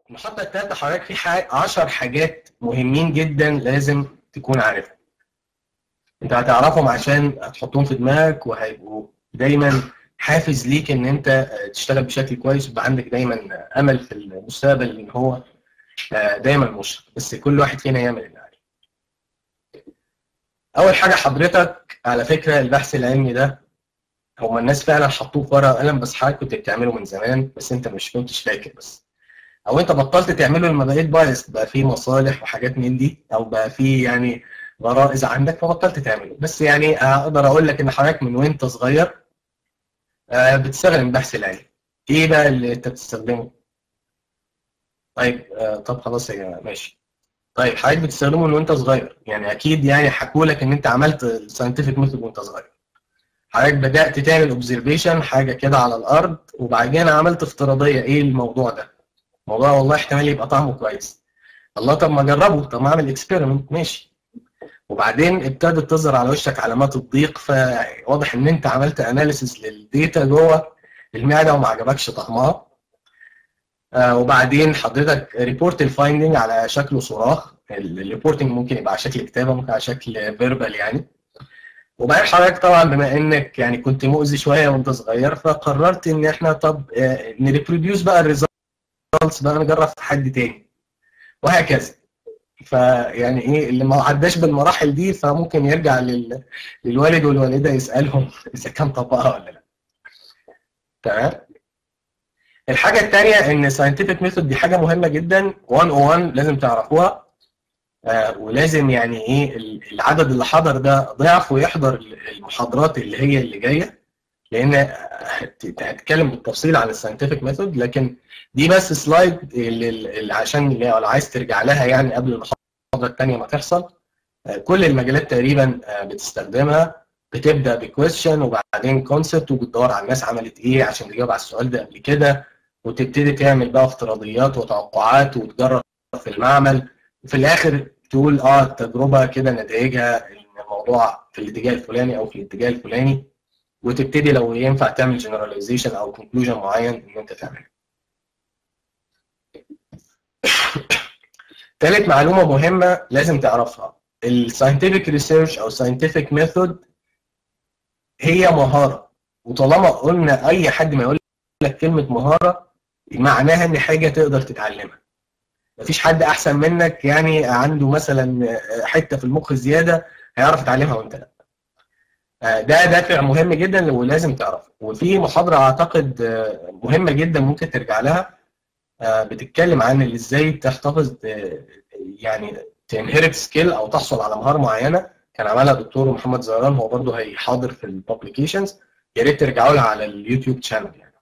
المحطه الثالثه حضرتك في 10 حاجات مهمين جدا لازم تكون عارفهم انت هتعرفهم عشان هتحطهم في دماغك وهيبقوا دايما حافز ليك ان انت تشتغل بشكل كويس ويبقى عندك دايما امل في المستقبل ان هو دايما مشرق بس كل واحد فينا يعمل اللي عليه. اول حاجه حضرتك على فكره البحث العلمي ده هما الناس فعلا حطوه في ورقه وقلم بس حضرتك كنت بتعمله من زمان بس انت مش كنتش فاكر بس او انت بطلت تعمله لما بقيت بايس بقى فيه مصالح وحاجات من دي او بقى فيه يعني غرائز عندك فبطلت تعمله بس يعني اقدر اقول لك ان حضرتك من وانت صغير بتستخدم البحث العلمي ايه بقى اللي انت بتستخدمه طيب طب خلاص يا جماعه ماشي طيب حضرتك بتستخدمه من وانت صغير يعني اكيد يعني حكوا لك ان انت عملت الساينتفك ميثود وانت صغير حضرتك بدات تعمل اوبزرفيشن حاجه كده على الارض وبعدين عملت افتراضيه ايه الموضوع ده الموضوع والله احتمال يبقى طعمه كويس الله طب ما اجربه طب ما اعمل اكسبيرمنت ماشي وبعدين ابتدت تظهر على وشك علامات الضيق فواضح ان انت عملت اناليسيس للديتا جوه المعده وما عجبكش طعمها آه وبعدين حضرتك ريبورت الفايندنج على شكل صراخ الريبورتنج ممكن يبقى على شكل كتابه ممكن على شكل فيربال يعني وبعدين حضرتك طبعا بما انك يعني كنت مؤذي شويه وانت صغير فقررت ان احنا طب آه نريبروديوس بقى الريزلتس بقى نجرب في حد تاني وهكذا فيعني ايه اللي ما عداش بالمراحل دي فممكن يرجع لل... للوالد والوالده يسالهم اذا كان طبقها ولا لا. تمام؟ الحاجه الثانيه ان ساينتفك ميثود دي حاجه مهمه جدا 101 لازم تعرفوها آه ولازم يعني ايه العدد اللي حضر ده ضعف ويحضر المحاضرات اللي هي اللي جايه لان هتكلم بالتفصيل عن الساينتفك ميثود لكن دي بس سلايد اللي عشان لو عايز ترجع لها يعني قبل المحاضره الثانيه ما تحصل كل المجالات تقريبا بتستخدمها بتبدا بكويشن وبعدين كونسبت وبتدور على الناس عملت ايه عشان تجاوب على السؤال ده قبل كده وتبتدي تعمل بقى افتراضيات وتوقعات وتجرب في المعمل وفي الاخر تقول اه التجربه كده نتائجها ان الموضوع في الاتجاه الفلاني او في الاتجاه الفلاني وتبتدي لو ينفع تعمل جنراليزيشن او كونكلوجن معين ان انت تعمله. ثالث معلومه مهمه لازم تعرفها الساينتفك ريسيرش او ساينتفك ميثود هي مهاره وطالما قلنا اي حد ما يقول لك كلمه مهاره معناها ان حاجه تقدر تتعلمها مفيش حد احسن منك يعني عنده مثلا حته في المخ زياده هيعرف يتعلمها وانت لا ده دافع مهم جدا ولازم تعرفه وفي محاضره اعتقد مهمه جدا ممكن ترجع لها بتتكلم عن ازاي تحتفظ يعني تنهرت سكيل او تحصل على مهاره معينه كان عملها الدكتور محمد زهران هو برضه هيحاضر في الببليكيشنز يا ريت ترجعوا لها على اليوتيوب شانل يعني.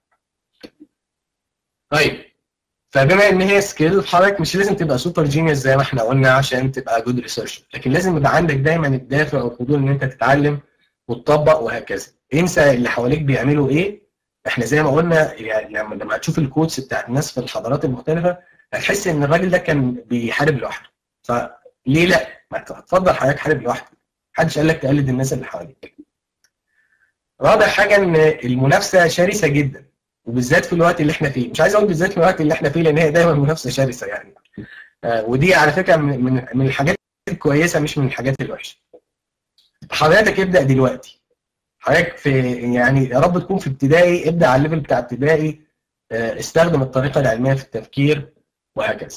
طيب فبما ان هي سكيل حضرتك مش لازم تبقى سوبر جينيوس زي ما احنا قلنا عشان تبقى جود ريسيرش لكن لازم يبقى عندك دايما الدافع والفضول ان انت تتعلم وتطبق وهكذا انسى اللي حواليك بيعملوا ايه احنا زي ما قلنا يعني لما لما هتشوف الكوتس بتاعت الناس في الحضارات المختلفه هتحس ان الراجل ده كان بيحارب لوحده فليه لا؟ ما تفضل حضرتك حارب لوحدك محدش قال لك تقلد الناس اللي حواليك رابع حاجه ان المنافسه شرسه جدا وبالذات في الوقت اللي احنا فيه مش عايز اقول بالذات في الوقت اللي احنا فيه لان هي دايما منافسه شرسه يعني آه ودي على فكره من من, من الحاجات الكويسه مش من الحاجات الوحشه حضرتك ابدا دلوقتي حضرتك في يعني يا رب تكون في ابتدائي ابدا على الليفل بتاع ابتدائي آه استخدم الطريقه العلميه في التفكير وهكذا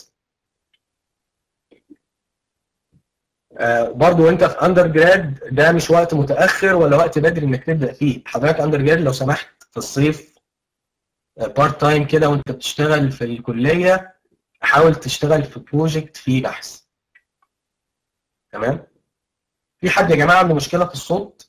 آه برضو انت في اندر جراد ده مش وقت متاخر ولا وقت بدري انك تبدا فيه حضرتك اندر جراد لو سمحت في الصيف بارت تايم كده وانت بتشتغل في الكليه حاول تشتغل في بروجكت فيه بحث تمام في حد يا جماعه عنده مشكله في الصوت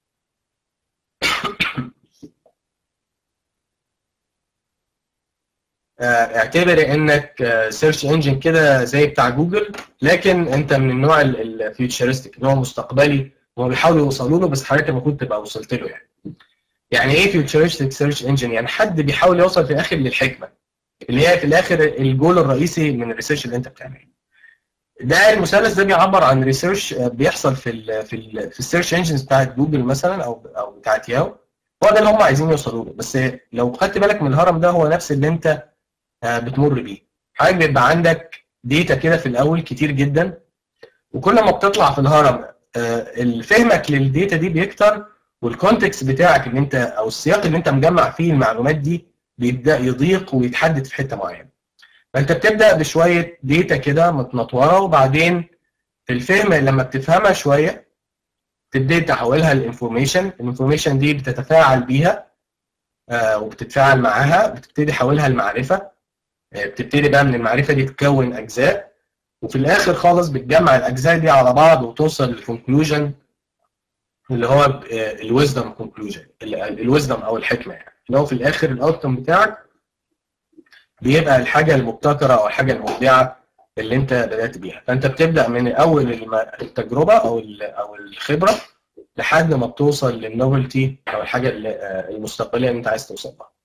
اعتبر انك سيرش انجن كده زي بتاع جوجل لكن انت من النوع الفيوتشرستيك اللي هو مستقبلي وهم بيحاولوا يوصلوا له بس حضرتك المفروض تبقى وصلت له يعني. يعني ايه فيوتشرستيك سيرش انجن؟ يعني حد بيحاول يوصل في الاخر للحكمه اللي هي في الاخر الجول الرئيسي من الريسيرش اللي انت بتعمله. ده المثلث ده بيعبر عن ريسيرش بيحصل في ال في ال في السيرش انجنز بتاعت جوجل مثلا او او بتاعت ياو هو ده اللي هم عايزين يوصلوا له بس لو خدت بالك من الهرم ده هو نفس اللي انت بتمر بيه حضرتك بيبقى عندك ديتا كده في الاول كتير جدا وكل ما بتطلع في الهرم آه، فهمك للديتا دي بيكتر والكونتكست بتاعك اللي انت او السياق اللي انت مجمع فيه المعلومات دي بيبدا يضيق ويتحدد في حته معينه فانت بتبدا بشويه ديتا كده متنطوره وبعدين في الفهم لما بتفهمها شويه تبتدي تحولها لانفورميشن الانفورميشن دي بتتفاعل بيها آه وبتتفاعل معاها بتبتدي تحولها لمعرفه آه بتبتدي بقى من المعرفه دي تكون اجزاء وفي الاخر خالص بتجمع الاجزاء دي على بعض وتوصل للكونكلوجن اللي هو الويزدم كونكلوجن الويزدم او الحكمه يعني اللي هو في الاخر الاوتكم بتاعك بيبقى الحاجه المبتكره او الحاجه المبدعه اللي انت بدات بيها فانت بتبدا من اول التجربه او او الخبره لحد ما بتوصل للنوفلتي او الحاجه المستقبليه اللي انت عايز توصل لها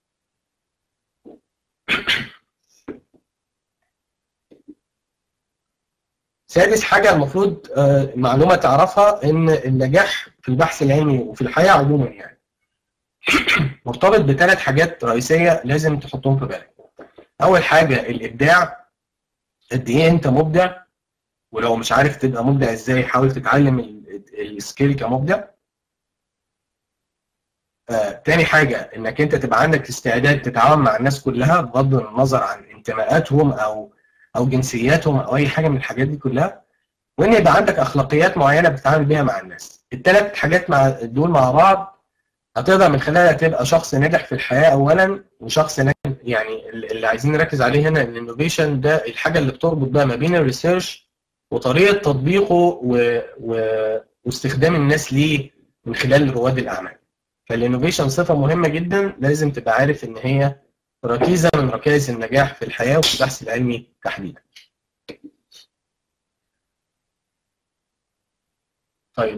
سادس حاجه المفروض معلومه تعرفها ان النجاح في البحث العلمي وفي الحياه عموما يعني مرتبط بثلاث حاجات رئيسيه لازم تحطهم في بالك اول حاجه الابداع قد ايه انت مبدع ولو مش عارف تبقى مبدع ازاي حاول تتعلم السكيل كمبدع آه، تاني حاجة انك انت تبقى عندك استعداد تتعاون مع الناس كلها بغض النظر عن انتماءاتهم او او جنسياتهم او اي حاجة من الحاجات دي كلها وان يبقى عندك اخلاقيات معينة بتتعامل بيها مع الناس الثلاث حاجات مع دول مع بعض هتقدر من خلالها تبقى شخص ناجح في الحياة اولا وشخص ناجح يعني اللي عايزين نركز عليه هنا الانوفيشن ده الحاجة اللي بتربط بقى ما بين الريسيرش وطريقة تطبيقه و... و... واستخدام الناس ليه من خلال رواد الاعمال فالانوفيشن صفه مهمه جدا لازم تبقى عارف ان هي ركيزه من ركائز النجاح في الحياه وفي البحث العلمي تحديدا. طيب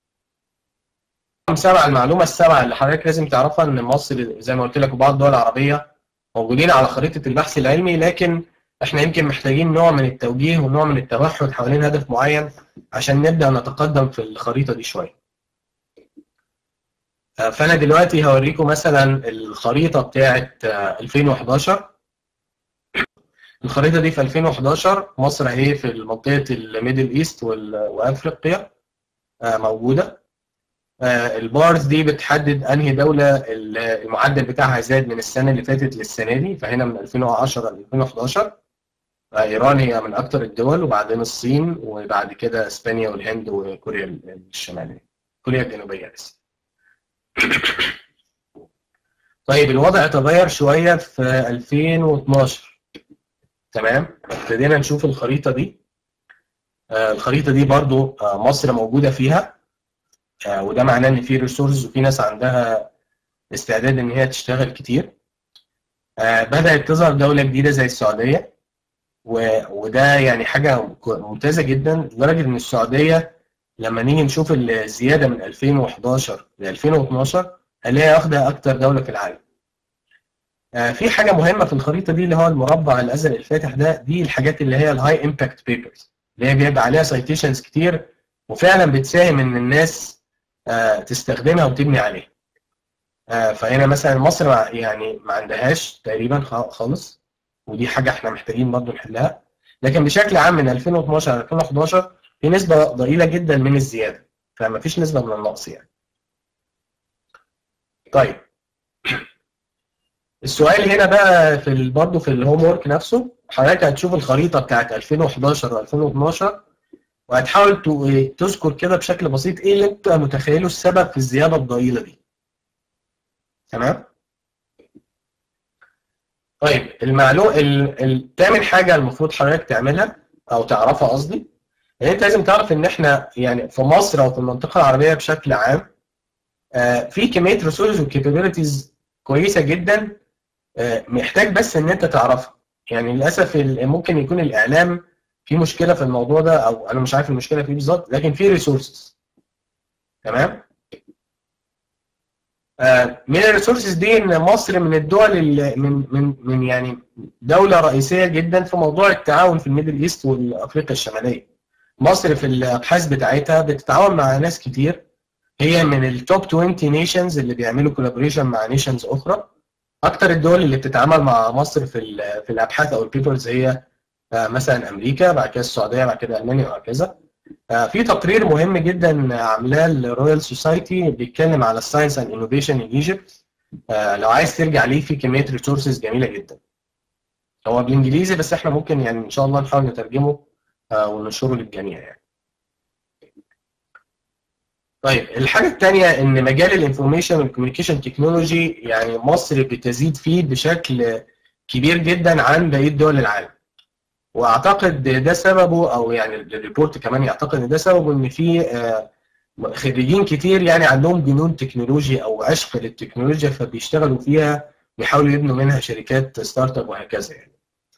سبعة المعلومة السبعة اللي حضرتك لازم تعرفها إن مصر زي ما قلت لك وبعض الدول العربية موجودين على خريطة البحث العلمي لكن إحنا يمكن محتاجين نوع من التوجيه ونوع من التوحد حوالين هدف معين عشان نبدأ نتقدم في الخريطة دي شوية. فانا دلوقتي هوريكم مثلا الخريطه بتاعه 2011 الخريطه دي في 2011 مصر اهي في منطقه الميدل ايست وافريقيا موجوده البارز دي بتحدد انهي دوله المعدل بتاعها زاد من السنه اللي فاتت للسنه دي فهنا من 2010 ل 2011 ايران هي من اكثر الدول وبعدين الصين وبعد كده اسبانيا والهند وكوريا الشماليه كوريا الجنوبيه لسه طيب الوضع تغير شوية في 2012 تمام ابتدينا نشوف الخريطة دي آه الخريطة دي برضو آه مصر موجودة فيها آه وده معناه ان في ريسورس وفي ناس عندها استعداد ان هي تشتغل كتير بدأت تظهر دولة جديدة زي السعودية وده يعني حاجة ممتازة جدا لدرجة ان السعودية لما نيجي نشوف الزياده من 2011 ل 2012 هنلاقيها واخده اكتر دوله في العالم. آه في حاجه مهمه في الخريطه دي اللي هو المربع الازرق الفاتح ده دي الحاجات اللي هي الهاي امباكت بيبرز اللي هي بيبقى عليها سايتيشنز كتير وفعلا بتساهم ان الناس آه تستخدمها وتبني عليها. آه فهنا مثلا مصر يعني ما عندهاش تقريبا خالص ودي حاجه احنا محتاجين برضه نحلها لكن بشكل عام من 2012 ل 2011 في نسبة ضئيلة جدا من الزيادة فما فيش نسبة من النقص يعني طيب السؤال هنا بقى في برضه في الهوم ورك نفسه حضرتك هتشوف الخريطة بتاعت 2011 و2012 وهتحاول تذكر كده بشكل بسيط ايه اللي انت متخيله السبب في الزيادة الضئيلة دي تمام طيب المعلومة ال... تعمل حاجة المفروض حضرتك تعملها او تعرفها قصدي يعني انت لازم تعرف ان احنا يعني في مصر او في المنطقه العربيه بشكل عام آه في كميه ريسورسز وكابابيلتيز كويسه جدا آه محتاج بس ان انت تعرفها يعني للاسف ممكن يكون الاعلام في مشكله في الموضوع ده او انا مش عارف المشكله فيه بالظبط لكن في ريسورسز تمام آه من الريسورسز دي ان مصر من الدول اللي من من من يعني دوله رئيسيه جدا في موضوع التعاون في الميدل ايست والافريقيا الشماليه مصر في الابحاث بتاعتها بتتعاون مع ناس كتير هي من التوب 20 نيشنز اللي بيعملوا كولابوريشن مع نيشنز اخرى اكتر الدول اللي بتتعامل مع مصر في في الابحاث او البيبرز هي مثلا امريكا بعد كده السعوديه بعد كده المانيا وهكذا في تقرير مهم جدا عاملاه الرويال سوسايتي بيتكلم على الساينس اند انوفيشن ان ايجيبت لو عايز ترجع ليه في كميه ريسورسز جميله جدا هو بالانجليزي بس احنا ممكن يعني ان شاء الله نحاول نترجمه وننشره للجميع يعني طيب الحاجه الثانيه ان مجال الانفورميشن والكوميونيكيشن تكنولوجي يعني مصر بتزيد فيه بشكل كبير جدا عن بقيه دول العالم واعتقد ده سببه او يعني الريبورت كمان يعتقد ان ده سببه ان في خريجين كتير يعني عندهم جنون تكنولوجي او عشق للتكنولوجيا فبيشتغلوا فيها بيحاولوا يبنوا منها شركات ستارت اب وهكذا يعني.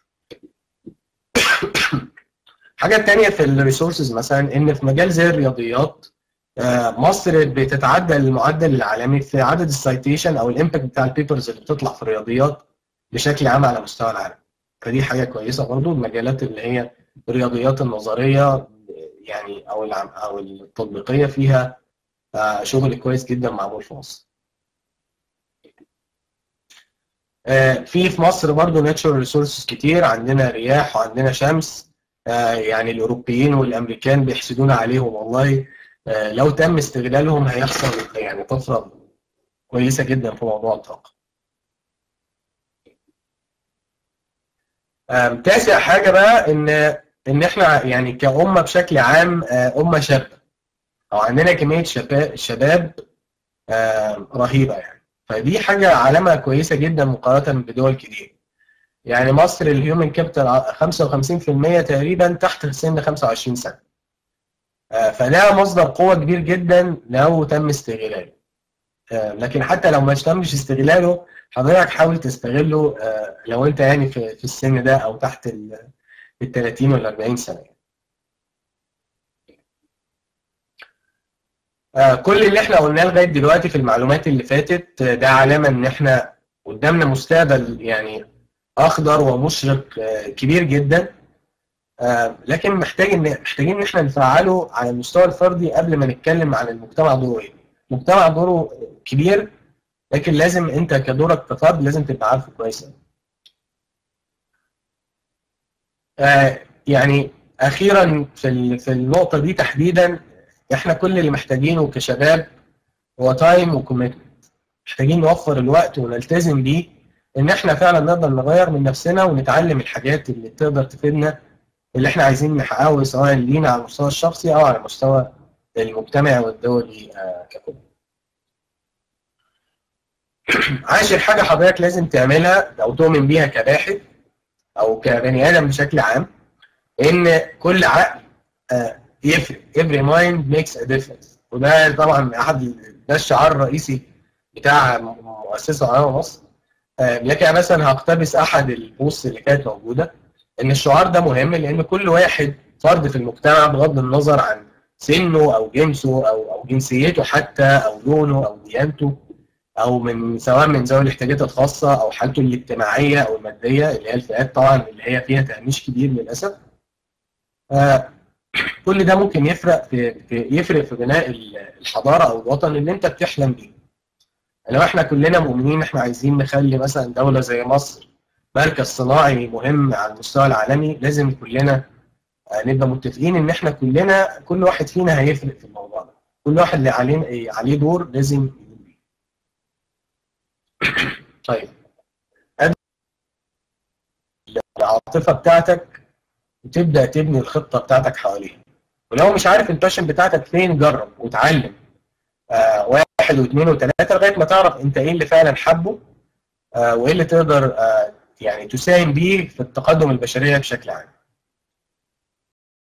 حاجه تانية في الريسورسز مثلا ان في مجال زي الرياضيات مصر بتتعدى المعدل العالمي في عدد السايتيشن او الامباكت بتاع البيبرز اللي بتطلع في الرياضيات بشكل عام على مستوى العالم فدي حاجه كويسه برضو المجالات اللي هي الرياضيات النظريه يعني او او التطبيقيه فيها شغل كويس جدا معمول في مصر في في مصر برضو ناتشورال ريسورسز كتير عندنا رياح وعندنا شمس يعني الاوروبيين والامريكان بيحسدونا عليهم والله لو تم استغلالهم هيحصل يعني طفره كويسه جدا في موضوع الطاقه. تاسع حاجه بقى ان ان احنا يعني كأمه بشكل عام امه شابه او عندنا كميه شباب شباب رهيبه يعني فدي حاجه علامه كويسه جدا مقارنه بدول كتير. يعني مصر الهيومن كابيتال 55% تقريبا تحت سن 25 سنه. فده مصدر قوة كبير جدا لو تم استغلاله لكن حتى لو ما تمش استغلاله حضرتك حاول تستغله لو انت يعني في السن ده او تحت ال 30 ولا 40 سنة كل اللي احنا قلناه لغاية دلوقتي في المعلومات اللي فاتت ده علامة ان احنا قدامنا مستقبل يعني اخضر ومشرق كبير جدا آه لكن محتاج ان محتاجين ان احنا نفعله على المستوى الفردي قبل ما نتكلم عن المجتمع دوره ايه. المجتمع دوره كبير لكن لازم انت كدورك كفرد لازم تبقى عارفه كويس آه يعني اخيرا في في النقطه دي تحديدا احنا كل اللي محتاجينه كشباب هو تايم وكوميتمنت محتاجين نوفر الوقت ونلتزم بيه ان احنا فعلا نقدر نغير من نفسنا ونتعلم الحاجات اللي تقدر تفيدنا اللي احنا عايزين نحققه سواء لينا على المستوى الشخصي او على المستوى المجتمعي والدولي ككل. عاشر حاجه حضرتك لازم تعملها او تؤمن بيها كباحث او كبني ادم بشكل عام ان كل عقل يفرق every mind makes a difference وده طبعا احد ده الشعار الرئيسي بتاع مؤسسه علماء مصر لكن مثلا هقتبس احد البوست اللي كانت موجوده ان الشعار ده مهم لان كل واحد فرد في المجتمع بغض النظر عن سنه او جنسه او او جنسيته حتى او لونه او ديانته او من سواء من ذوي الاحتياجات الخاصه او حالته الاجتماعيه او الماديه اللي هي الفئات طبعا اللي هي فيها تهميش كبير للاسف. آه كل ده ممكن يفرق في, في يفرق في بناء الحضاره او الوطن اللي انت بتحلم بيه. لو احنا كلنا مؤمنين احنا عايزين نخلي مثلا دوله زي مصر مركز صناعي مهم على المستوى العالمي لازم كلنا نبقى متفقين ان احنا كلنا كل واحد فينا هيفرق في الموضوع ده كل واحد اللي عليه عليه دور لازم طيب العاطفه بتاعتك وتبدا تبني الخطه بتاعتك حواليها ولو مش عارف الباشن بتاعتك فين جرب وتعلم آه واحد واثنين وثلاثه لغايه ما تعرف انت ايه اللي فعلا حبه آه وايه اللي تقدر آه يعني تساهم بيه في التقدم البشريه بشكل عام